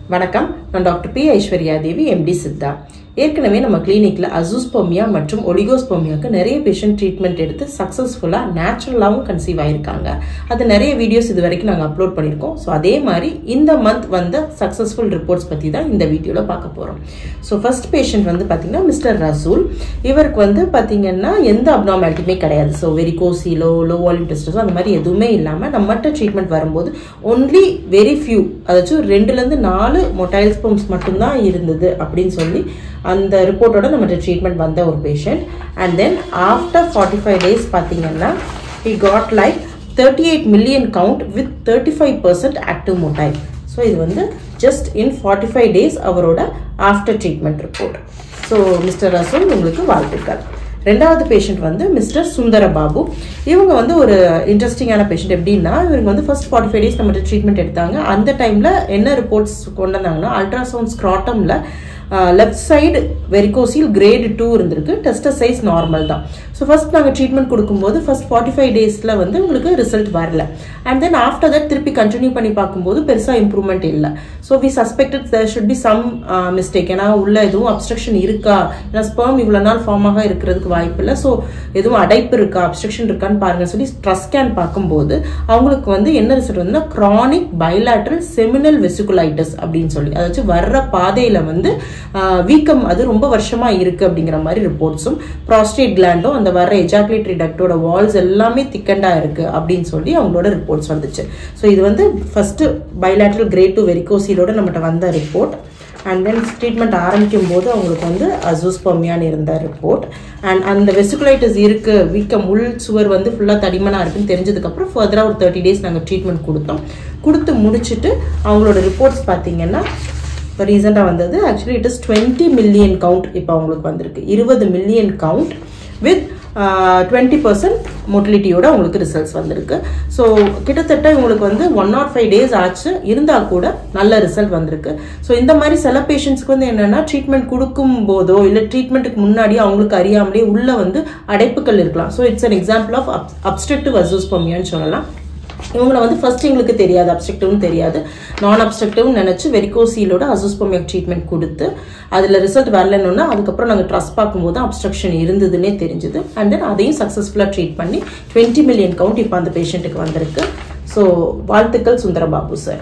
வணக்கம் நான் doctor B Aishwarya Devi MD Siddha ஏற்கனவே நம்ம கிளினிக்ல அசூஸ்போமியா மற்றும் ஒலிகோஸ்போமியாக்கு நிறைய பேஷண்ட் ட்ரீட்மெண்ட் எடுத்து சக்ஸஸ்ஃபுல்லாக நேச்சுரலாகவும் கன்சீவ் ஆயிருக்காங்க அது நிறைய வீடியோஸ் இது வரைக்கும் நாங்கள் அப்லோட் பண்ணியிருக்கோம் ஸோ அதே மாதிரி இந்த மந்த் வந்த சக்ஸஸ்ஃபுல் ரிப்போர்ட்ஸ் பற்றி தான் இந்த வீடியோவில் பார்க்க போகிறோம் ஸோ ஃபர்ஸ்ட் பேஷண்ட் வந்து பார்த்தீங்கன்னா மிஸ்டர் ரசூல் இவருக்கு வந்து பார்த்தீங்கன்னா எந்த அப்னார்மாலிட்டியுமே கிடையாது ஸோ வெரிகோசிலோ லோ வால்யூம் டெஸ்டஸோ அந்த மாதிரி எதுவுமே இல்லாமல் நம்மகிட்ட ட்ரீட்மெண்ட் வரும்போது ஒன்லி வெரி ஃபியூ அதாச்சும் ரெண்டுலேருந்து நாலு மொட்டைல் ஸ்பம்ஸ் மட்டும்தான் இருந்தது அப்படின்னு சொல்லி அந்த ரிப்போர்ட்டோட நம்மகிட்ட ட்ரீட்மெண்ட் வந்த ஒரு patient and then after forty five days பார்த்தீங்கன்னா he got like thirty eight million count with thirty five percent active motile so இது வந்து just in forty five days அவரோட after treatment report so mister Rasool உங்களுக்கு வாழ்த்துக்கள் ரெண்டாவது patient வந்து mister சுந்தர பாபு இவங்க வந்து ஒரு இன்ட்ரெஸ்டிங்கான பேஷண்ட் எப்படின்னா இவங்க வந்து ஃபர்ஸ்ட் ஃபார்ட்டி ஃபைவ் டேஸ் நம்மகிட்ட ட்ரீட்மெண்ட் எடுத்தாங்க அந்த டைமில் என்ன ரிப்போர்ட்ஸ் கொண்டு வந்தாங்கன்னா அல்ட்ராசவுண்ட் ஸ்க்ராட்டமில் left side varicocele grade two இருந்திருக்கு டெஸ்டர் சைஸ் நார்மல் தான் ஸோ ஃபர்ஸ்ட் நாங்கள் ட்ரீட்மெண்ட் கொடுக்கும்போது ஃபர்ஸ்ட் ஃபார்ட்டி ஃபைவ் டேஸில் வந்து உங்களுக்கு ரிசல்ட் வரல அண்ட் தென் ஆஃப்டர் தட் திருப்பி கண்டினியூ பண்ணி பார்க்கும்போது பெருசாக இம்ப்ரூவ்மெண்ட் இல்லை so we suspected there should be some mistake ஏன்னா உள்ள எதுவும் அப்ஸ்ட்ரக்ஷன் இருக்கா ஏன்னா ஸ்பெர்ம் இவ்வளோ நாள் ஃபார்ம் ஆக இருக்கிறதுக்கு வாய்ப்பு இல்லை ஸோ எதுவும் அடைப்பு இருக்கா அப்ஸ்ட்ரக்ஷன் இருக்கான்னு பாருங்க சொல்லி ஸ்ட்ரெஸ் ஸ்கேன் பார்க்கும்போது அவங்களுக்கு வந்து என்ன ரிசல்ட் வந்து க்ரானிக் பைலாட்ரல் செமினல் வெசிகுலைட்டிஸ் அப்படின்னு சொல்லி அதாச்சும் வர்ற பாதையில் வந்து வீக்கம் அது ரொம்ப வருஷமா இருக்கு அப்படிங்கிற மாதிரி ரிப்போர்ட்ஸும் ப்ராஸ்டேட் கிளாண்டும் அந்த வர எஜாகுலேட்டரி டக்டோட வால்ஸ் எல்லாமே திக்கண்டா இருக்கு அப்படின்னு சொல்லி அவங்களோட ரிப்போர்ட்ஸ் வந்துச்சு ஸோ இது வந்து ஃபர்ஸ்ட் பைலாட்ரல் கிரேட் டூ வெரிகோசிலோட நம்மகிட்ட வந்த ரிப்போர்ட் அண்ட் தென் ட்ரீட்மெண்ட் ஆரம்பிக்கும் போது அவங்களுக்கு வந்து அசூஸ்பமியான்னு இருந்த ரிப்போர்ட் அண்ட் அந்த வெசிகுலைட்டிஸ் இருக்கு வீக்கம் உள் சுவர் வந்து ஃபுல்லாக தடிமனாக இருக்குன்னு தெரிஞ்சதுக்கப்புறம் ஃபர்தராக ஒரு தேர்ட்டி டேஸ் நாங்கள் ட்ரீட்மெண்ட் கொடுத்தோம் கொடுத்து முடிச்சுட்டு அவங்களோட ரிப்போர்ட்ஸ் பார்த்தீங்கன்னா இப்போ ரீசெண்டாக வந்தது actually it is twenty million count இப்போ அவங்களுக்கு வந்திருக்கு இருபது million count with twenty percent மொட்டிலிட்டியோட உங்களுக்கு ரிசல்ட்ஸ் வந்திருக்கு ஸோ கிட்டத்தட்ட இவங்களுக்கு வந்து ஒன் நாட் ஃபைவ் டேஸ் ஆச்சு இருந்தால் கூட நல்ல ரிசல்ட் வந்திருக்கு ஸோ இந்த மாதிரி சில பேஷண்ட்ஸ்க்கு வந்து என்னென்னா ட்ரீட்மெண்ட் கொடுக்கும் போதோ இல்லை ட்ரீட்மெண்ட்டுக்கு முன்னாடி அவங்களுக்கு அறியாமலே உள்ள வந்து அடைப்புகள் இருக்கலாம் so it's an example of ob obstructive அசூஸ்பமியான்னு சொல்லலாம் இவங்களை வந்து ஃபர்ஸ்ட் எங்களுக்கு தெரியாது அப்ஸ்ட்ரக்டிவ்னு தெரியாது நான் அப்ஸ்ட்ரக்டிவ்னு நினச்சி வெரிகோசீலோட அசூஸ்போமியாக் ட்ரீட்மெண்ட் கொடுத்து அதில் ரிசல்ட் வரலன்னா அதுக்கப்புறம் நாங்கள் ட்ரஸ்ட் பார்க்கும்போது தான் அப்ஸ்ட்ரக்ஷன் இருந்ததுன்னே தெரிஞ்சுது அண்ட் தென் அதையும் சக்ஸஸ்ஃபுல்லாக ட்ரீட் பண்ணி டுவெண்ட்டி மில்லியன் கவுண்ட் இப்போ அந்த பேஷண்ட்டுக்கு வந்திருக்கு ஸோ வாழ்த்துக்கள் சுந்தரபாபு சார்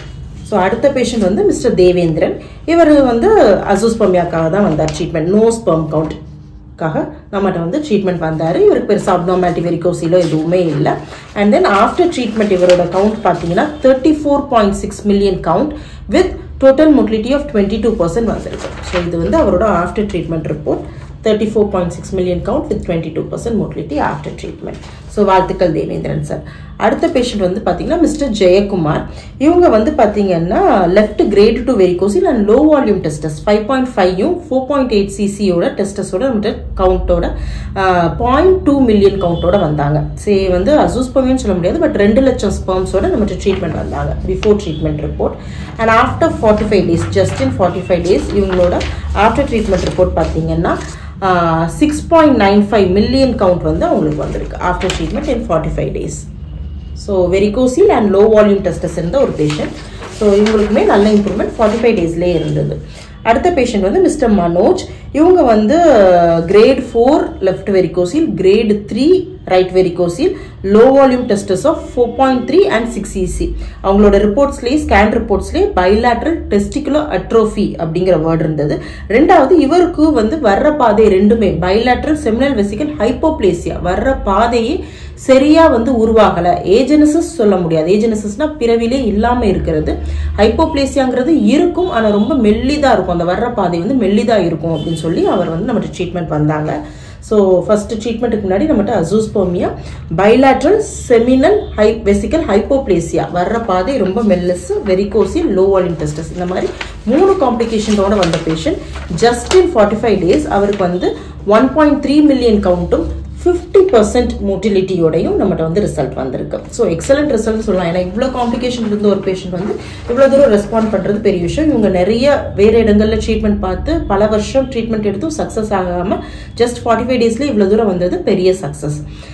ஸோ அடுத்த பேஷண்ட் வந்து மிஸ்டர் தேவேந்திரன் இவர் வந்து அசூஸ்பமியாக்காக தான் வந்தார் ட்ரீட்மெண்ட் நோ ஸ்பெர்ம் கவுண்ட் காக நம்மகிட்ட வந்து ட்ரீட்மெண்ட் வந்தார் இவருக்கு பெருசாக அப்னார்மாலிட்டி வெரிகோசிலோ எதுவுமே இல்லை அண்ட் தென் ஆஃப்டர் ட்ரீட்மெண்ட் இவரோட கவுண்ட் பார்த்தீங்கன்னா thirty four point six million count with total motility of twenty two percent வந்திருக்கு ஸோ இது வந்து அவரோட after treatment report thirty four point six million count with twenty two percent motility after treatment so வாழ்த்துக்கள் Devendran sir அடுத்த patient வந்து பார்த்தீங்கன்னா mister Jayakumar இவங்க வந்து பார்த்தீங்கன்னா left grade two varicocele and low volume testes five point ஃபைவும் ஃபோர் பாயிண்ட் எயிட் சிசியோட டெஸ்டஸோட நம்மகிட்ட கவுண்டோட பாயிண்ட் டூ மில்லியன் கவுண்டோட வந்தாங்க சரி வந்து அசூஸ்பமியும் சொல்ல முடியாது பட் ரெண்டு லட்சம் ஸ்பெர்ம்ஸோட நம்மகிட்ட ட்ரீட்மெண்ட் வந்தாங்க before treatment report and after forty five days just in forty five days இவங்களோட ஆஃப்டர் ட்ரீட்மெண்ட் ரிப்போர்ட் பார்த்தீங்கன்னா six point nine five million count வந்து அவங்களுக்கு வந்திருக்கு after treatment in forty five days so varicocele and low volume testes இருந்த ஒரு patient so இவங்களுக்குமே நல்ல improvement forty five டேஸ்லேயே இருந்தது அடுத்த பேஷண்ட் வந்து மிஸ்டர் மனோஜ் இவங்க வந்து grade four left varicocele grade three right varicocele low volume testes of four point three and six cc அவங்களோட ரிப்போர்ட்ஸ்லேயே ஸ்கேன் ரிப்போர்ட்ஸ்லேயே பைலாட்ரல் டெஸ்டிகுலோ அட்ரோஃபி அப்படிங்கிற வேர்டு இருந்தது ரெண்டாவது இவருக்கு வந்து வர்ற பாதை ரெண்டுமே பைலாட்ரல் செமினல் வெசிக்கல் ஹைப்போப்ளேசியா வர்ற பாதையே சரியா வந்து உருவாகல ஏஜெனசிஸ் சொல்ல முடியாது ஏஜெனசிஸ்னா பிறவிலே இல்லாம இருக்கிறது ஹைப்போப்ளேசியாங்கிறது இருக்கும் ஆனா ரொம்ப மெல்லிதா இருக்கும் அந்த வர்ற பாதை வந்து மெல்லிதா இருக்கும் அப்படின்னு சொல்லி அவர் வந்து நம்மகிட்ட ட்ரீட்மெண்ட் வந்தாங்க ஸோ ஃபர்ஸ்ட் ட்ரீட்மெண்ட்டுக்கு முன்னாடி நம்மகிட்ட அசூஸ்போமியா பைலாட்ரல் செமினல் ஹை வெசிக்கல் ஹைப்போப்ளேசியா வர்ற பாதை ரொம்ப மெல்லஸ் வெரிகோசியல் லோ வால்யூம் டெஸ்டஸ் இந்த மாதிரி மூணு காம்ப்ளிகேஷனோட வந்த patient just in forty five days அவருக்கு வந்து ஒன் பாயிண்ட் த்ரீ மில்லியன் கவுண்ட்டும் ஃபிஃப்டி பர்சன்ட் மோட்டிலிட்டியோடையும் நம்மகிட்ட வந்து ரிசல்ட் வந்திருக்கு ஸோ எக்ஸலண்ட் ரிசல்ட் சொல்லலாம் ஏன்னா இவ்வளோ காம்ப்ளிகேஷன் இருந்த ஒரு பேஷண்ட் வந்து இவ்வளோ தூரம் ரெஸ்பாண்ட் பண்ணுறது பெரிய விஷயம் இவங்க நிறைய வேறு இடங்களில் ட்ரீட்மெண்ட் பார்த்து பல வருஷம் ட்ரீட்மெண்ட் எடுத்தும் சக்ஸஸ் ஆகாமல் ஜஸ்ட் ஃபார்ட்டி ஃபைவ் டேஸ்லேயே இவ்வளோ தூரம் வந்தது பெரிய சக்ஸஸ்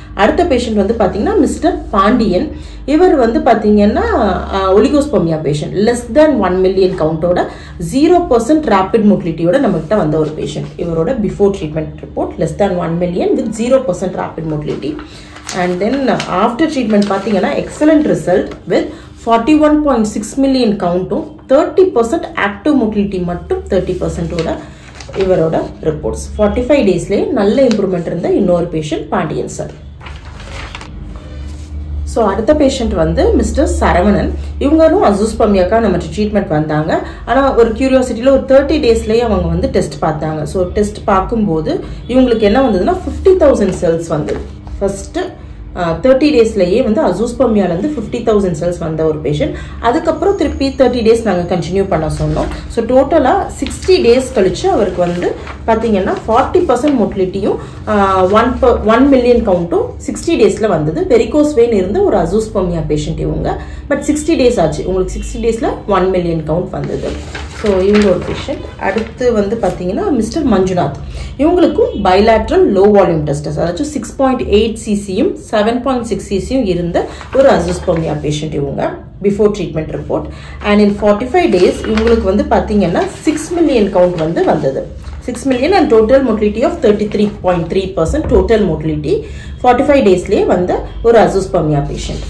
அடுத்த பேஷண்ட் வந்து பார்த்தீங்கன்னா மிஸ்டர் பாண்டியன் இவர் வந்து பார்த்தீங்கன்னா oligospermia patient less than one million கவுண்டோட ஜீரோ பர்சன்ட் ரேபிட் மோட்டிலிட்டியோட நம்மகிட்ட வந்த ஒரு பேஷண்ட் இவரோட before treatment report less than one million with zero percent rapid motility and then after treatment பார்த்தீங்கன்னா excellent result with forty one point six million கவுண்ட்டும் thirty percent active motility மட்டும் thirty பர்சன்டோட இவரோட ரிப்போர்ட்ஸ் ஃபார்ட்டி ஃபைவ் டேஸ்லேயே நல்ல improvement இருந்த இன்னொரு patient Pandiyan sir so அடுத்த பேஷண்ட் வந்து மிஸ்டர் சரவணன் இவங்களும் அசூஸ்பமியாக்கா நம்ம ட்ரீட்மெண்ட் வந்தாங்க ஆனால் ஒரு கியூரியாசிட்டியில் ஒரு தேர்ட்டி டேஸ்லேயே அவங்க வந்து டெஸ்ட் பார்த்தாங்க ஸோ டெஸ்ட் பார்க்கும்போது இவங்களுக்கு என்ன வந்ததுன்னா ஃபிஃப்டி தௌசண்ட் செல்ஸ் வந்து ஃபஸ்ட்டு தேர்ட்டி டேஸ்லேயே வந்து அசூஸ்பமியாலேருந்து ஃபிஃப்டி தௌசண்ட் செல்ஸ் வந்த ஒரு பேஷண்ட் அதுக்கப்புறம் திருப்பி தேர்ட்டி டேஸ் நாங்கள் கண்டினியூ பண்ண சொன்னோம் ஸோ டோட்டலாக சிக்ஸ்டி டேஸ் கழிச்சு அவருக்கு வந்து பார்த்தீங்கன்னா ஃபார்ட்டி பர்சன்ட் மொட்டிலிட்டியும் ஒன் ஒன் மில்லியன் கவுண்ட்டும் சிக்ஸ்டி டேஸில் வந்தது வெரிகோஸ் வெயின் இருந்த ஒரு அசூஸ்பமியா பேஷண்ட் இவங்க பட் சிக்ஸ்டி டேஸ் ஆச்சு உங்களுக்கு சிக்ஸ்டி டேஸில் ஒன் மில்லியன் கவுண்ட் வந்தது ஸோ இவங்க ஒரு பேஷண்ட் அடுத்து வந்து பார்த்தீங்கன்னா மிஸ்டர் மஞ்சுநாத் இவங்களுக்கும் பைலாட்ரல் லோ வால்யூம் டெஸ்டஸ் அதாச்சும் சிக்ஸ் பாயிண்ட் எயிட் சிசியும் செவன் பாயிண்ட் சிக்ஸ் சிசியும் இருந்த ஒரு அசஸ்போமியா பேஷண்ட் இவங்க before treatment report and in forty five days இவங்களுக்கு வந்து பார்த்தீங்கன்னா சிக்ஸ் மில்லியன் கவுண்ட் வந்து வந்தது six million and total motility of thirty three point three percent total motility forty five டேஸ்லேயே வந்த ஒரு azoospermia patient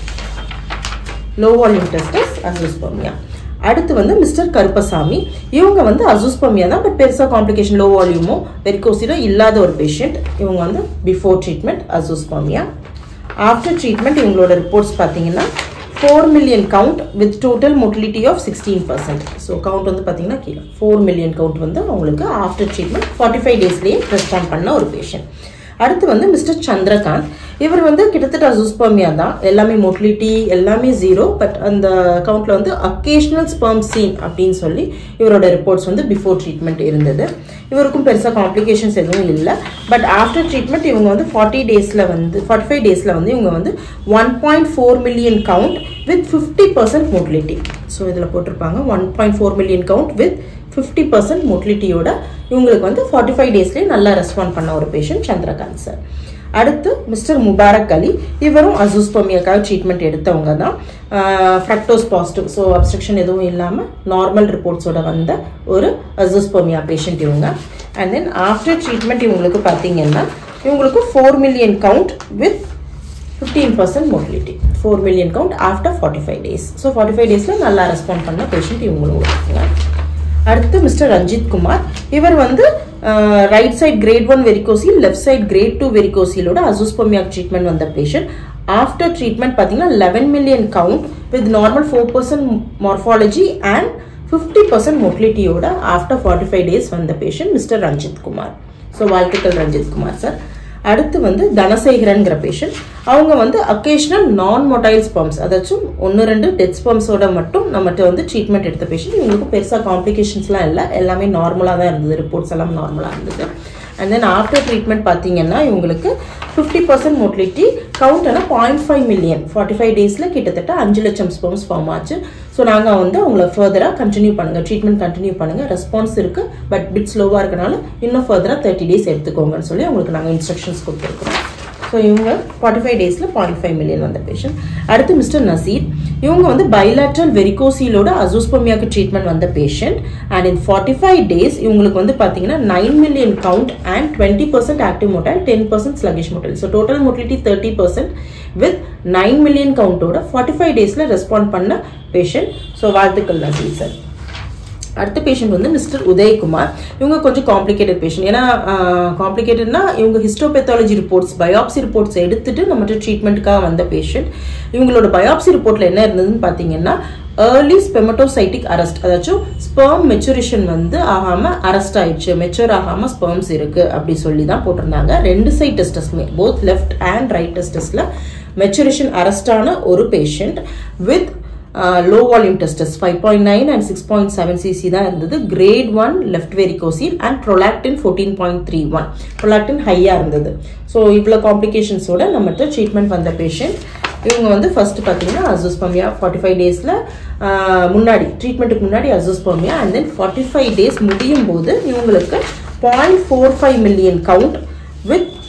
low volume testes azoospermia அடுத்து வந்து மிஸ்டர் கருப்பசாமி இவங்க வந்து அசூஸ்பமியா தான் பட் பெருசாக காம்ப்ளிகேஷன் லோ வால்யூமோ வெரிகோசிலோ இல்லாத ஒரு பேஷண்ட் இவங்க வந்து before treatment azoospermia after treatment இவங்களோட ரிப்போர்ட்ஸ் பார்த்தீங்கன்னா four million count with total motility of sixteen percent so count வந்து பார்த்தீங்கன்னா கீழே ஃபோர் மில்லியன் கவுண்ட் வந்து அவங்களுக்கு ஆஃப்டர் ட்ரீட்மெண்ட் ஃபார்ட்டி ஃபைவ் டேஸ்லேயே ரெஸ்பாண்ட் பண்ண ஒரு பேஷண்ட் அடுத்து வந்து மிஸ்டர் சந்திரகாந்த் இவர் வந்து கிட்டத்தட்ட அசூஸ்பர்மியா தான் எல்லாமே மொட்டிலிட்டி எல்லாமே ஜீரோ பட் அந்த கவுண்ட்ல வந்து அக்கேஷனல் ஸ்பெர்ம் சீன் அப்படின்னு சொல்லி இவரோட ரிப்போர்ட்ஸ் வந்து பிஃபோர் ட்ரீட்மெண்ட் இருந்தது இவருக்கும் பெருசாக காம்ப்ளிகேஷன்ஸ் எதுவும் இல்லை பட் ஆஃப்டர் ட்ரீட்மெண்ட் இவங்க வந்து ஃபார்ட்டி டேஸில் வந்து ஃபார்ட்டி ஃபைவ் டேஸில் வந்து இவங்க வந்து one point four million count with fifty percent motility so இதில் போட்டிருப்பாங்க one point four million count with fifty percent மொட்டிலிட்டியோட இவங்களுக்கு வந்து ஃபார்ட்டி ஃபைவ் டேஸ்லேயே நல்லா ரெஸ்பாண்ட் பண்ண ஒரு பேஷண்ட் சந்திரகாந்த் சார் அடுத்து மிஸ்டர் முபாரக் அலி இவரும் அசூஸ்போமியாக்காக ட்ரீட்மெண்ட் எடுத்தவங்க தான் ஃப்ரக்டோஸ் பாசிட்டிவ் ஸோ அப்ஸ்ட்ரக்ஷன் எதுவும் இல்லாமல் நார்மல் ரிப்போர்ட்ஸோட வந்த ஒரு அசூஸ்போமியா பேஷண்ட் இவங்க அண்ட் தென் ஆஃப்டர் ட்ரீட்மெண்ட் இவங்களுக்கு பார்த்தீங்கன்னா இவங்களுக்கு four million count with fifteen percent mobility four million count after forty five days so forty five டேஸில் நல்லா ரெஸ்பாண்ட் பண்ண பேஷண்ட் இவங்களும் இருக்காங்க அடுத்து மிஸ்டர் ரஞ்சித் குமார் இவர் வந்து right side grade one varicocele left side grade two வெரிகோசிலோட அசூஸ்போமியாக் ட்ரீட்மெண்ட் வந்த பேஷண்ட் ஆஃப்டர் ட்ரீட்மெண்ட் பார்த்தீங்கன்னா eleven million count with normal four percent morphology and fifty percent மொட்டிலிட்டியோட ஆஃப்டர் ஃபார்ட்டி ஃபைவ் டேஸ் வந்த patient mister Ranjith Kumar so வாழ்த்துக்கள் Ranjith Kumar sir அடுத்து வந்து தனசேகரன்கிற patient அவங்க வந்து அக்கேஷனல் நான் மொட்டைல் ஸ்பம்ஸ் அதாச்சும் ஒன்று ரெண்டு டெத் ஸ்பம்ஸோட மட்டும் நம்மகிட்ட வந்து ட்ரீட்மெண்ட் எடுத்த பேஷண்ட் இவங்களுக்கு பெருசாக காம்ப்ளிகேஷன்ஸ்லாம் இல்லை எல்லாமே நார்மலாக தான் இருந்தது ரிப்போர்ட்ஸ் எல்லாம் நார்மலாக இருந்தது அண்ட் தென் ஆஃப்டர் ட்ரீட்மெண்ட் பார்த்தீங்கன்னா இவங்களுக்கு ஃபிஃப்டி பர்சன்ட் மோட்டிலிட்டி கவுண்ட் ஆனால் point five million forty five டேஸில் கிட்டத்தட்ட அஞ்சு லட்சம் ஸ்பம்ஸ் ஃபார்ம் ஆச்சு ஸோ நாங்கள் வந்து அவங்கள ஃபர்தராக கண்டினியூ பண்ணுங்கள் ட்ரீட்மெண்ட் கண்டினியூ பண்ணுங்கள் ரெஸ்பான்ஸ் இருக்குது பட் பிட் ஸ்லோவாக இருக்கனால இன்னும் ஃபர்தராக தேர்ட்டி டேஸ் எடுத்துக்கோங்கன்னு சொல்லி அவங்களுக்கு நாங்கள் இன்ஸ்ட்ரக்ஷன்ஸ் கொடுத்துருக்குறோம் ஸோ இவங்க ஃபார்ட்டி ஃபைவ் டேஸில் பாயிண்ட் ஃபைவ் மில்லியன் வந்த பேஷண்ட் அடுத்து மிஸ்டர் நசீர் இவங்க வந்து பைலாட்ரல் வெரிகோசிலோட அசூஸ்போமியாக்கு ட்ரீட்மெண்ட் வந்த patient and in forty five days இவங்களுக்கு வந்து பார்த்தீங்கன்னா nine million count and twenty percent active motile ten percent sluggish motile so total motility thirty percent with nine million கவுண்டோட ஃபார்ட்டி ஃபைவ் டேஸில் ரெஸ்பாண்ட் பண்ண patient so வாழ்த்துக்கள் Nazeer sir அடுத்த patient வந்து mister Udayakumar இவங்க கொஞ்சம் காம்ப்ளிகேட்டட் பேஷண்ட் ஏன்னா காம்ப்ளிகேட்டட்னா இவங்க ஹிஸ்டோபெத்தாலஜி ரிப்போர்ட்ஸ் பயாப்சி ரிப்போர்ட்ஸ் எடுத்துட்டு நம்மகிட்ட ட்ரீட்மெண்ட்டுக்காக வந்த பேஷண்ட் இவங்களோட பயாப்சி ரிப்போர்ட்ல என்ன இருந்ததுன்னு பார்த்தீங்கன்னா ஏர்லி ஸ்பெமட்டோசைட்டிக் அரெஸ்ட் அதாச்சும் ஸ்பெர்ம் மெச்சுரேஷன் வந்து ஆகாம அரெஸ்ட் ஆயிடுச்சு மெச்சூர் ஆகாம ஸ்பெர்ம்ஸ் இருக்கு அப்படி சொல்லி தான் போட்டிருந்தாங்க ரெண்டு சைட் டெஸ்டஸ்மே போத் லெஃப்ட் அண்ட் ரைட் டெஸ்டஸ்ல மெச்சுரேஷன் அரெஸ்டான ஒரு patient with low volume testes five point nine and six point seven cc தான் இருந்தது grade one left varicocele and prolactin fourteen point three one prolactin ஹையாக இருந்தது ஸோ இவ்வளோ காம்ப்ளிகேஷன்ஸோட நம்மகிட்ட ட்ரீட்மெண்ட் வந்த பேஷண்ட் இவங்க வந்து ஃபர்ஸ்ட் பார்த்தீங்கன்னா அசூஸ்பமியா ஃபார்ட்டி ஃபைவ் டேஸில் முன்னாடி ட்ரீட்மெண்ட்டுக்கு முன்னாடி azoospermia and then forty five days முடியும் போது இவங்களுக்கு point four five million count with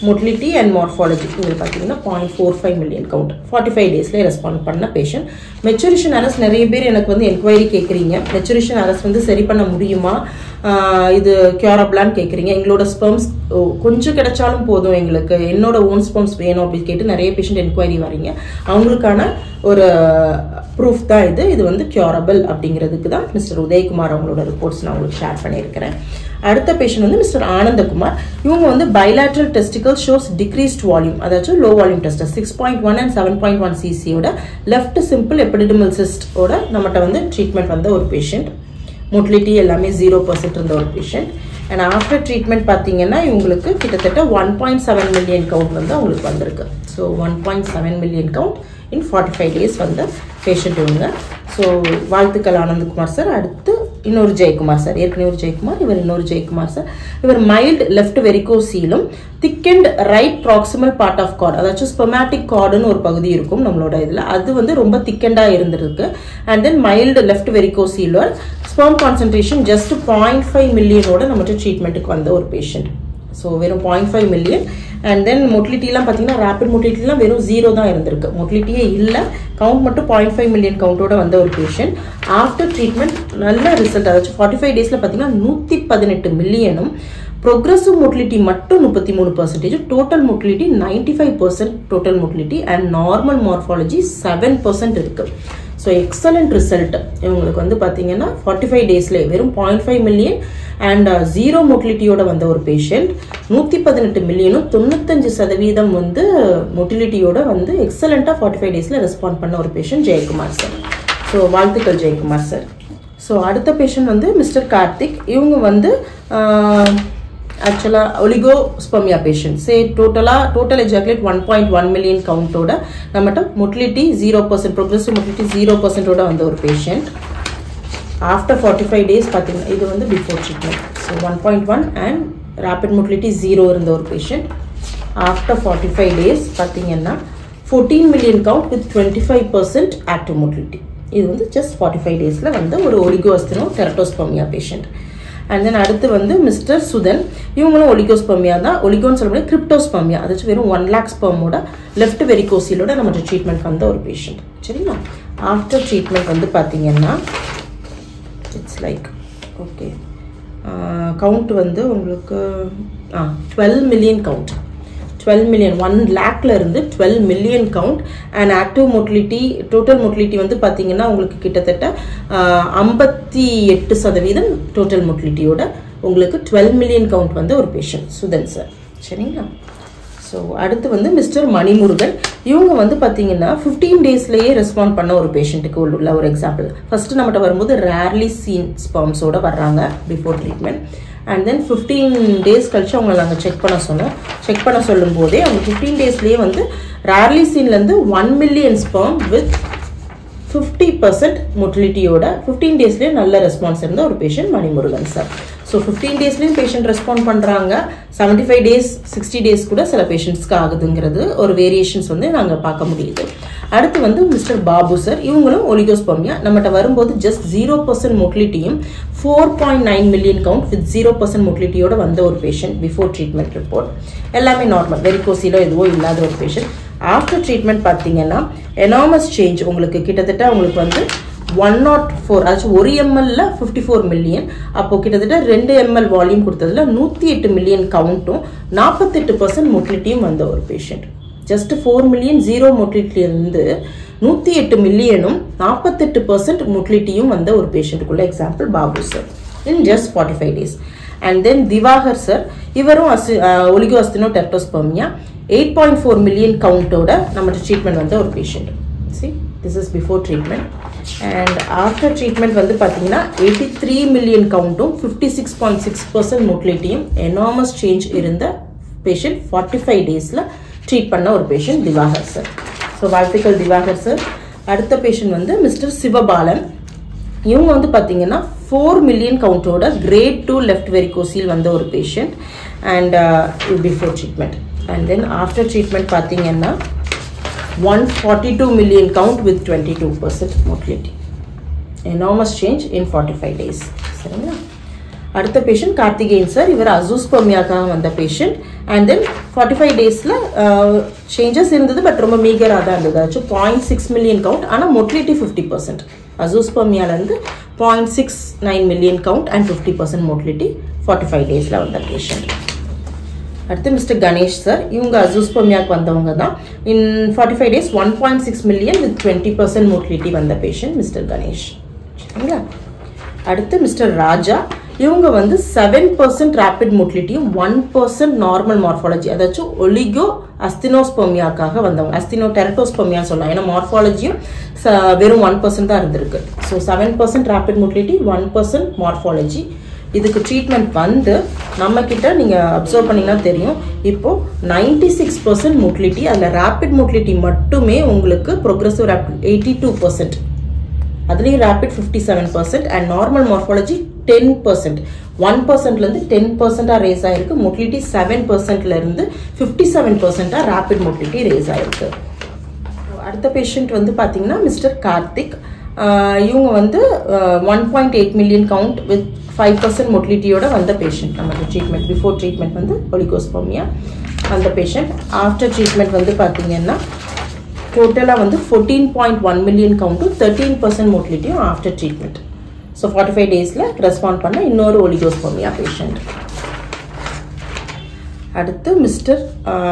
motility and morphology இங்கே பார்த்தீங்கன்னா point four five million count forty five டேஸ்லேயே ரெஸ்பாண்ட் பண்ண பேஷண்ட் மெச்சுரிஷன் அரஸ் நிறைய பேர் எனக்கு வந்து என்கொயரி கேட்குறீங்க மெச்சுரிஷன் அரஸ் வந்து சரி பண்ண முடியுமா ஆஹ் இது கியூரபிளான்னு கேட்குறீங்க எங்களோட ஸ்பெர்ம்ஸ் கொஞ்சம் கிடைச்சாலும் போதும் எங்களுக்கு என்னோட ஓன் ஸ்பெர்ம்ஸ் வேணும் அப்படின்னு கேட்டு நிறைய பேஷண்ட் என்கொயரி வரீங்க அவங்களுக்கான ஒரு ப்ரூஃப் தான் இது இது வந்து கியூரபிள் அப்படிங்கிறதுக்கு தான் மிஸ்டர் உதயகுமார் அவங்களோட ரிப்போர்ட்ஸ் நான் உங்களுக்கு ஷேர் பண்ணியிருக்கிறேன் அடுத்த பேஷண்ட் வந்து மிஸ்டர் ஆனந்தகுமார் இவங்க வந்து bilateral testicular shows decreased volume அதாச்சும் low volume test six point one and seven point one சிசியோட லெஃப்ட் சிம்பிள் எபிடிமல் சிஸ்டோட நம்மகிட்ட வந்து ட்ரீட்மெண்ட் வந்த ஒரு பேஷண்ட் மொட்டிலிட்டி எல்லாமே ஜீரோ பர்சன்ட் இருந்த ஒரு பேஷண்ட் அண்ட் ஆஃப்டர் ட்ரீட்மெண்ட் பார்த்தீங்கன்னா இவங்களுக்கு கிட்டத்தட்ட one point seven million count வந்து அவங்களுக்கு வந்திருக்கு so one point seven million count in forty five days வந்த பேஷண்ட் இவங்க ஸோ வாழ்த்துக்கள் ஆனந்தகுமார் சார் அடுத்து இன்னொரு ஜெயக்குமார் சார் ஏற்கனவே ஒரு ஜெயக்குமார் இவர் இன்னொரு ஜெயக்குமார் சார் இவர் மைல்டு லெஃப்ட் வெரிகோசீலும் thickened right proximal part of cord அதாச்சும் ஸ்பொமேட்டிக் கார்டுன்னு ஒரு பகுதி இருக்கும் நம்மளோட இதில் அது வந்து ரொம்ப திக்கெண்டாக இருந்திருக்கு and then mild left varicocele sperm concentration just point five மில்லியனோட நம்மகிட்ட ட்ரீட்மெண்ட்டுக்கு வந்த ஒரு பேஷண்ட் ஸோ வெறும் point five million and then மொட்டிலிட்டிலாம் பார்த்தீங்கன்னா ரேபிட் மொட்டிலிட்டிலாம் வெறும் ஜீரோ தான் இருந்திருக்கு மொட்டிலிட்டியே இல்லை கவுண்ட் மட்டும் பாயிண்ட் ஃபைவ் மில்லியன் கவுண்டோட வந்த ஒரு பேஷண்ட் ஆஃப்டர் ட்ரீட்மெண்ட் நல்ல ரிசல்ட் அதாச்சும் ஃபார்ட்டி ஃபைவ் டேஸில் பார்த்தீங்கன்னா நூற்றி பதினெட்டு மில்லியனும் ப்ரொக்ரெசிவ் மொட்டிலிட்டி மட்டும் முப்பத்தி மூணு percentage total motility ninety five percent total motility and normal morphology seven percent இருக்குது ஸோ எக்ஸலண்ட் ரிசல்ட் இவங்களுக்கு வந்து பார்த்தீங்கன்னா ஃபார்ட்டி ஃபைவ் டேஸ்லேயே வெறும் point five million and zero மொட்டிலிட்டியோட வந்த ஒரு பேஷண்ட் நூற்றி பதினெட்டு மில்லியனும் தொண்ணூத்தஞ்சு சதவீதம் வந்து மொட்டிலிட்டியோட வந்து எக்ஸலண்ட்டாக ஃபார்ட்டி ஃபைவ் டேஸில் ரெஸ்பாண்ட் பண்ண ஒரு பேஷண்ட் ஜெயக்குமார் சார் ஸோ வாழ்த்துக்கள் ஜெயக்குமார் சார் ஸோ அடுத்த பேஷண்ட் வந்து மிஸ்டர் கார்த்திக் இவங்க வந்து ஆக்சுவலாக ஒலிகோ ஸ்பமியா பேஷண்ட் சே டோட்டலாக total ejaculate one point one million கவுண்டோட நம்மகிட்ட motility zero percent progressive motility zero பர்சன்டோட வந்த ஒரு patient after forty five days பார்த்தீங்கன்னா இது வந்து before treatment so one point one and rapid motility zero இருந்த ஒரு patient after forty five days பார்த்தீங்கன்னா fourteen million count with twenty five percent active motility இது வந்து ஜஸ்ட் ஃபார்ட்டி ஃபைவ் டேஸில் வந்து ஒரு ஒலிகோஸ்தினோ டெரட்டோஸ்பமியா பேஷண்ட் அண்ட் தென் அடுத்து வந்து மிஸ்டர் சுதன் இவங்களும் ஒலிகோஸ்பமியா தான் ஒலிகோன்னு சொல்ல முடியாது கிரிப்டோஸ்பமியா அதாச்சும் வெறும் ஒன் லேக் ஸ்பர்மோட லெஃப்ட் வெரிகோசிலோட நம்ம ட்ரீட்மெண்ட் வந்த ஒரு பேஷண்ட் சரிங்களா ஆஃப்டர் ட்ரீட்மெண்ட் வந்து பார்த்தீங்கன்னா இட்ஸ் லைக் ஓகே கவுண்ட் வந்து உங்களுக்கு ஆ twelve million count twelve million one லேக்ல இருந்து twelve million count and active motility total motility வந்து பார்த்தீங்கன்னா உங்களுக்கு கிட்டத்தட்ட ஐம்பத்தி எட்டு சதவீதம் டோட்டல் மொட்டிலிட்டியோட உங்களுக்கு டுவெல் மில்லியன் கவுண்ட் வந்து ஒரு பேஷண்ட் சுதன் சார் சரிங்களா ஸோ அடுத்து வந்து மிஸ்டர் மணிமுருகன் இவங்க வந்து பார்த்தீங்கன்னா ஃபிஃப்டீன் டேஸ்லேயே ரெஸ்பாண்ட் பண்ண ஒரு பேஷண்ட்டுக்கு உள்ள ஒரு எக்ஸாம்பிள் ஃபர்ஸ்ட் நம்மகிட்ட வரும்போது ரேர்லி சீன் ஸ்பம்ஸோட வர்றாங்க before treatment and then fifteen days கழிச்சு அவங்களை நாங்கள் செக் பண்ண சொன்னோம் செக் பண்ண சொல்லும் போதே அவங்க ஃபிஃப்டீன் டேஸ்லேயே வந்து ரேர்லி சீன்லேருந்து one million sperm with fifty percent மொட்டிலிட்டியோட ஃபிஃப்டீன் டேஸ்லேயே நல்ல ரெஸ்பான்ஸ் இருந்த ஒரு patient Manimurugan sir so fifteen டேஸ்லேயும் பேஷண்ட் ரெஸ்பாண்ட் பண்ணுறாங்க seventy five days sixty days கூட சில பேஷண்ட்ஸ்க்கு ஆகுதுங்கிறது ஒரு வேரியேஷன்ஸ் வந்து நாங்கள் பார்க்க முடியுது அடுத்து வந்து மிஸ்டர் பாபு சார் இவங்களும் ஒலிகோஸ்பமியா நம்மகிட்ட வரும்போது ஜஸ்ட் ஜீரோ பர்சன்ட் மொட்டிலிட்டியும் four point nine million count with zero percent மொட்டிலிட்டியோட வந்த ஒரு பேஷண்ட் பிஃபோர் ட்ரீட்மெண்ட் ரிப்போர்ட் எல்லாமே நார்மல் வெரிகோசிலோ எதுவோ இல்லாத ஒரு பேஷண்ட் ஆஃப்டர் ட்ரீட்மெண்ட் பார்த்தீங்கன்னா எனாமஸ் சேஞ்ச் உங்களுக்கு கிட்டத்தட்ட உங்களுக்கு வந்து ஒன் நாட் ஃபோர் அதாச்சும் ஒரு எம்எல்ல ஃபிஃப்டி ஃபோர் மில்லியன் அப்போ கிட்டத்தட்ட ரெண்டு எம்எல் வால்யூம் கொடுத்ததுல நூற்றி எட்டு மில்லியன் கவுண்ட்டும் நாற்பத்தெட்டு பர்சன்ட் மொட்டிலிட்டியும் வந்த ஒரு patient just four million zero மொட்டிலிட்டியிலிருந்து நூற்றி எட்டு மில்லியனும் நாற்பத்தெட்டு பர்சன்ட் மொட்டிலிட்டியும் வந்த ஒரு பேஷண்ட்டுக்குள்ள example Babu sir in just forty five days and then Diwakar sir இவரும் அசி oligoasthenoteratospermia eight point four million கவுண்டோட நம்ம ட்ரீட்மெண்ட் வந்த ஒரு patient see this is before treatment and after treatment வந்து பார்த்தீங்கன்னா எயிட்டி த்ரீ மில்லியன் கவுண்ட்டும் fifty six point six percent மொட்டிலிட்டியும் எனாமஸ் சேஞ்ச் இருந்த பேஷண்ட் ஃபார்ட்டி ஃபைவ் டேஸில் ட்ரீட் பண்ண ஒரு பேஷண்ட் திவாகர் சார் ஸோ வாழ்த்துக்கள் திவாகர் சார் அடுத்த பேஷண்ட் வந்து மிஸ்டர் சிவபாலன் இவங்க வந்து பார்த்தீங்கன்னா ஃபோர் மில்லியன் கவுண்டோட கிரேட் டூ லெஃப்ட் வெரிகோசில் வந்த ஒரு patient and before treatment and then after treatment பார்த்தீங்கன்னா one forty two million count with twenty two percent motility enormous change in forty five days சரிங்களா அடுத்த patient Karthikeyan sir இவர் அசூஸ்பர்மியாக்காக வந்த patient and then forty five டேஸில் changes இருந்தது but ரொம்ப மீகராக தான் இருந்தது ஆச்சு பாயிண்ட் சிக்ஸ் மில்லியன் கவுண்ட் ஆனால் மொட்டிலிட்டி ஃபிஃப்டி பர்சன்ட் அசூஸ்பர்மியாலேருந்து point six nine million count and fifty percent motility forty five டேஸில் வந்த பேஷண்ட் அடுத்து மிஸ்டர் கணேஷ் சார் இவங்க அசூஸ்பர்மியாக்கு வந்தவங்க தான் in forty five days one point six million with twenty percent motility வந்த பேஷண்ட் மிஸ்டர் கணேஷ் சரிங்களா அடுத்து மிஸ்டர் ராஜா இவங்க வந்து செவன் பர்சன்ட் ரேபிட் மோட்டிலிட்டியும் ஒன் பர்சன்ட் நார்மல் மார்ஃபாலஜி அதாச்சும் ஒலிகோ அஸ்தினோஸ்போமியாக்காக வந்தவங்க அஸ்தினோ டெரட்டோஸ்போமியா சொல்லலாம் ஏன்னா மார்ஃபாலஜியும் வெறும் ஒன் பர்சன்ட் தான் இருந்திருக்கு so seven percent rapid motility one percent morphology இதுக்கு ட்ரீட்மெண்ட் வந்து நம்ம கிட்ட நீங்க அப்சர்வ் பண்ணீங்கன்னா தெரியும் இப்போ நைன்டி சிக்ஸ் பர்சன்ட் மோட்டிலிட்டி அதில் ரேபிட் மோட்டிலிட்டி மட்டுமே உங்களுக்கு progressive rapid eighty two percent அதுலேயும் rapid fifty seven percent and normal morphology ten percent one பர்சன்ட்லேருந்து டென் பர்சன்டாக ரேஸ் ஆயிருக்கு மோட்டிலிட்டி செவன் பர்சன்ட்லேருந்து ஃபிஃப்டி செவன் பர்சன்டாக ரேபிட் மோட்டிலிட்டி ரேஸ் ஆயிருக்கு அடுத்த பேஷண்ட் வந்து பார்த்தீங்கன்னா மிஸ்டர் கார்த்திக் இவங்க வந்து one point eight million count with five percent மொட்டிலிட்டியோட வந்த பேஷண்ட் நமக்கு ட்ரீட்மெண்ட் பிஃபோர் ட்ரீட்மெண்ட் வந்து ஒலிகோஸ்போமியா அந்த பேஷண்ட் ஆஃப்டர் ட்ரீட்மெண்ட் வந்து பார்த்தீங்கன்னா டோட்டலாக வந்து ஃபோர்டீன் பாயிண்ட் ஒன் மில்லியன் கவுண்ட்டும் தேர்ட்டீன் பர்சன்ட் மோட்டிலிட்டியும் after treatment so forty five டேஸில் ரெஸ்பாண்ட் பண்ண இன்னொரு ஒலிகோஸ்போமியா பேஷண்ட் அடுத்து மிஸ்டர்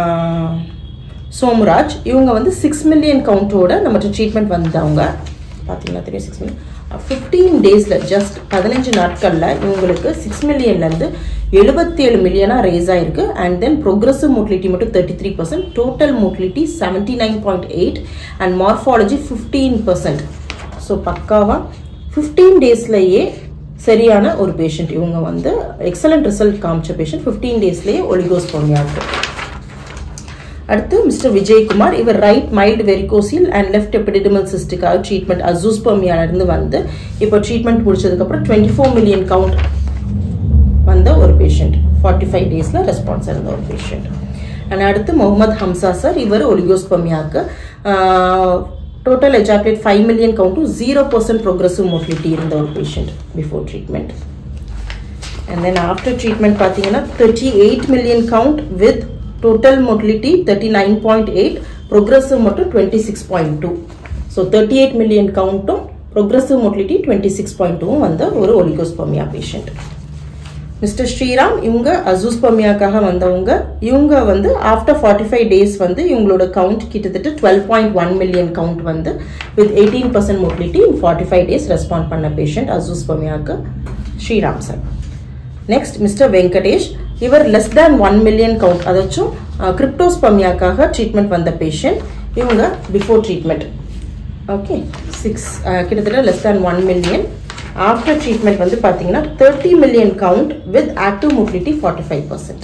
சோமராஜ் இவங்க வந்து சிக்ஸ் மில்லியன் கவுண்டோட நம்மகிட்ட ட்ரீட்மெண்ட் வந்தவங்க பார்த்தீங்கன்னா தெரியும் சிக்ஸ் மில்லியன் ஃபிஃப்டீன் டேஸில் ஜஸ்ட் பதினஞ்சு நாட்களில் இவங்களுக்கு சிக்ஸ் மில்லியன்லேருந்து எழுபத்தி ஏழு மில்லியனாக ரேஸ் ஆயிருக்கு அண்ட் தென் ப்ரோக்ரஸிவ் மோட்டிலிட்டி மட்டும் thirty three percent total motility seventy nine point eight and morphology fifteen percent so பக்காவாக ஃபிஃப்டீன் டேஸ்லேயே சரியான ஒரு பேஷண்ட் இவங்க வந்து எக்ஸலண்ட் ரிசல்ட் காமிச்ச பேஷண்ட் ஃபிஃப்டீன் டேஸ்லேயே ஒலிகோஸ்போமியா இருக்கு அடுத்து மிஸ்டர் விஜயகுமார் இவர் right mild varicocele and left epididymal சிஸ்டுக்காக ட்ரீட்மெண்ட் அசூஸ்பர்மியால வந்து இப்போ ட்ரீட்மெண்ட் முடிச்சதுக்கப்புறம் டுவெண்ட்டி ஃபோர் மில்லியன் கவுண்ட் வந்த ஒரு பேஷண்ட் ஃபார்ட்டி ஃபைவ் டேஸில் ரெஸ்பான்ஸ் இருந்த ஒரு பேஷண்ட் அண்ட் அடுத்து முகமது ஹம்சா சார் இவர் ஒலிகோஸ்பர்மியாவுக்கு டோட்டல் எஜாக்குலேட் ஃபைவ் மில்லியன் கவுண்ட்டும் ஜீரோ பர்சன்ட் ப்ரோக்ரஸிவ் மோட்டிலிட்டி இருந்த ஒரு patient before treatment and then after treatment பார்த்தீங்கன்னா thirty eight million count with total motility thirty nine point eight progressive மட்டும் twenty six point two so thirty eight million கவுண்ட்டும் progressive motility twenty six point டூவும் வந்த ஒரு ஒலிகோஸ்பர்மியா patient mister Sriram இவங்க அசூஸ்பர்மியாக்காக வந்தவங்க இவங்க வந்து ஆஃப்டர் ஃபார்ட்டி ஃபைவ் டேஸ் வந்து இவங்களோட கவுண்ட் கிட்டத்தட்ட twelve point one million count வந்து with eighteen percent motility forty five days respond பண்ண பேஷண்ட் அசூஸ்பர்மியாவுக்கு Sriram sir next mister Venkatesh இவர் less than one million count அதாச்சும் கிரிப்டோஸ்பர்மியாக்காக ட்ரீட்மெண்ட் வந்த பேஷண்ட் இவங்க பிஃபோர் ட்ரீட்மெண்ட் ஓகே சிக்ஸ் கிட்டத்தட்ட less than one million after treatment வந்து பார்த்தீங்கன்னா thirty million count with active motility forty five percent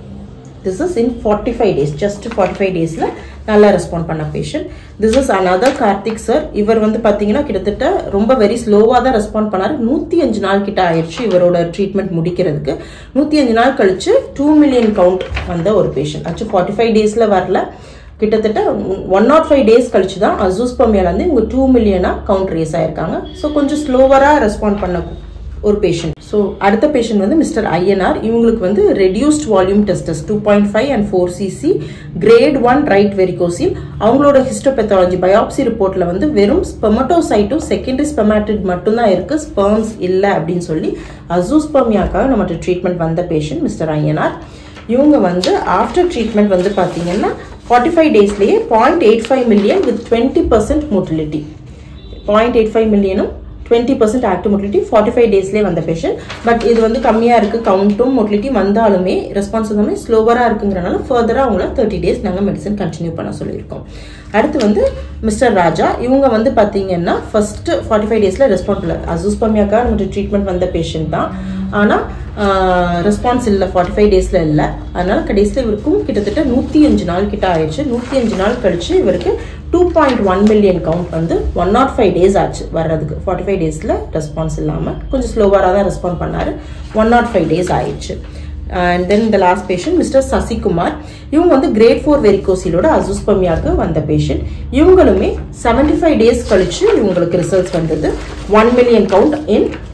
this is in forty five days just forty five டேஸில் நல்லா respond பண்ண patient this is another Karthik sir இவர் வந்து பார்த்தீங்கன்னா கிட்டத்தட்ட ரொம்ப வெரி ஸ்லோவாக தான் ரெஸ்பாண்ட் பண்ணார் நூற்றி அஞ்சு நாள் கிட்ட ஆயிடுச்சு இவரோட ட்ரீட்மெண்ட் முடிக்கிறதுக்கு நூற்றி அஞ்சு நாள் கழிச்சு டூ மில்லியன் கவுண்ட் வந்த ஒரு பேஷண்ட் ஆச்சு ஃபார்ட்டி ஃபைவ் டேஸில் வரல கிட்டத்தட்ட ஒன் நாட் ஃபைவ் டேஸ் கழிச்சு தான் அசூஸ்பமியாலேருந்து இவங்க டூ மில்லியனாக கவுண்ட் ரேஸ் ஆயிருக்காங்க ஸோ கொஞ்சம் ஸ்லோவராக ரெஸ்பாண்ட் பண்ண ஒரு பேஷண்ட் ஸோ அடுத்த பேஷண்ட் வந்து மிஸ்டர் ஐஎன்ஆர் இவங்களுக்கு வந்து reduced volume testes two point five and four cc grade one right varicocele அவங்களோட ஹிஸ்டோபெத்தாலஜி பயாப்சி ரிப்போர்ட்டில் வந்து வெறும் ஸ்பெமட்டோசைட்டும் செகண்டரி ஸ்பெமாட்டிட் மட்டும்தான் இருக்கு ஸ்பெர்ம்ஸ் இல்லை அப்படின்னு சொல்லி அசூஸ்பர்மியாக்காக நம்மகிட்ட ட்ரீட்மெண்ட் வந்த பேஷண்ட் மிஸ்டர் ஐஎன்ஆர் இவங்க வந்து ஆஃப்டர் ட்ரீட்மெண்ட் வந்து பார்த்தீங்கன்னா ஃபார்ட்டி ஃபைவ் டேஸ்லேயே point eight five million with twenty percent motility point eight five மில்லியனும் twenty percent active motility forty five டேஸ்லேயே வந்த பேஷண்ட் பட் இது வந்து கம்மியாக இருக்குது கவுண்ட்டும் மோட்டிலிட்டி வந்தாலுமே ரெஸ்பான்ஸ் வந்தாலுமே ஸ்லோவராக இருக்குங்கிறனால ஃபர்தராக அவங்கள தேர்ட்டி டேஸ் நாங்கள் மெடிசன் கண்டினியூ பண்ண சொல்லியிருக்கோம் அடுத்து வந்து மிஸ்டர் ராஜா இவங்க வந்து பார்த்தீங்கன்னா ஃபர்ஸ்ட் ஃபார்ட்டி ஃபைவ் டேஸில் ரெஸ்பாண்ட் இல்லை அசூஸ்பமியாக்காக நம்மகிட்ட ட்ரீட்மெண்ட் வந்த பேஷண்ட் தான் ஆனால் ரெஸ்பான்ஸ் இல்லை ஃபார்ட்டி ஃபைவ் டேஸில் இல்லை அதனால கடைசியில் இவருக்கும் கிட்டத்தட்ட நூற்றி அஞ்சு நாள் கிட்ட ஆயிடுச்சு நூற்றி அஞ்சு நாள் கழிச்சு இவருக்கு two point one million count வந்து ஒன் நாட் ஃபைவ் டேஸ் ஆச்சு வர்றதுக்கு ஃபார்ட்டி ஃபைவ் டேஸில் ரெஸ்பான்ஸ் இல்லாமல் கொஞ்சம் ஸ்லோவராக தான் ரெஸ்பாண்ட் பண்ணார் ஒன் நாட் ஃபைவ் டேஸ் ஆயிடுச்சு and then the last patient mister Sasikumar இவங்க வந்து கிரேட் ஃபோர் வெரிகோசிலோட அசூஸ்பமியாவுக்கு வந்த பேஷண்ட் இவங்களுமே செவன்டி ஃபைவ் டேஸ் கழிச்சு இவங்களுக்கு ரிசல்ட்ஸ் வந்தது one million count in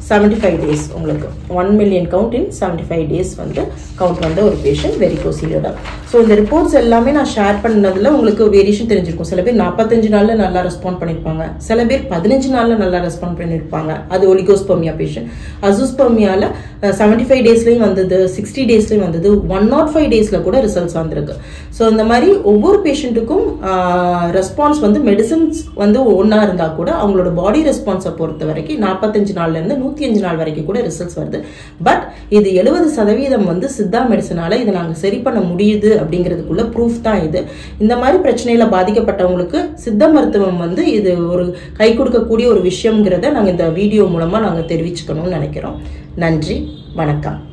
seventy five days உங்களுக்கு one million count in seventy five days வந்து கவுண்ட் வந்த ஒரு பேஷண்ட் வெரிகோசிலியோட ஸோ இந்த ரிப்போர்ட்ஸ் எல்லாமே நான் ஷேர் பண்ணதுல உங்களுக்கு வேரியேஷன் தெரிஞ்சிருக்கும் சில பேர் நாற்பத்தஞ்சு நாள்ல நல்லா ரெஸ்பாண்ட் பண்ணியிருப்பாங்க சில பேர் பதினஞ்சு நாள்ல நல்லா ரெஸ்பாண்ட் பண்ணியிருப்பாங்க அது ஒலிகோஸ்போமியா பேஷண்ட் அசூஸ்போமியால செவன்டி ஃபைவ் டேஸ்லையும் வந்தது சிக்ஸ்டி டேஸ்லையும் வந்தது ஒன் நாட் ஃபைவ் டேஸ்ல கூட ரிசல்ட்ஸ் வந்திருக்கு ஸோ இந்த மாதிரி ஒவ்வொரு பேஷண்ட்டுக்கும் ரெஸ்பான்ஸ் வந்து மெடிசன்ஸ் வந்து ஒன்றா இருந்தால் கூட அவங்களோட பாடி ரெஸ்பான்ஸை பொறுத்த வரைக்கும் நாற்பத்தஞ்சு நாள்லேருந்து நூற்றி அஞ்சு நாள் வரைக்கும் கூட ரிசல்ட்ஸ் வருது பட் இது எழுபது சதவீதம் வந்து சித்தா மெடிசனால இதை நாங்கள் சரி பண்ண முடியுது அப்படிங்கிறதுக்குள்ள ப்ரூஃப் தான் இது இந்த மாதிரி பிரச்சனையில பாதிக்கப்பட்டவங்களுக்கு சித்த மருத்துவம் வந்து இது ஒரு கை கொடுக்கக்கூடிய ஒரு விஷயம்ங்கிறத நாங்கள் இந்த வீடியோ மூலமாக நாங்கள் தெரிவிச்சுக்கணும்னு நினைக்கிறோம் நன்றி வணக்கம்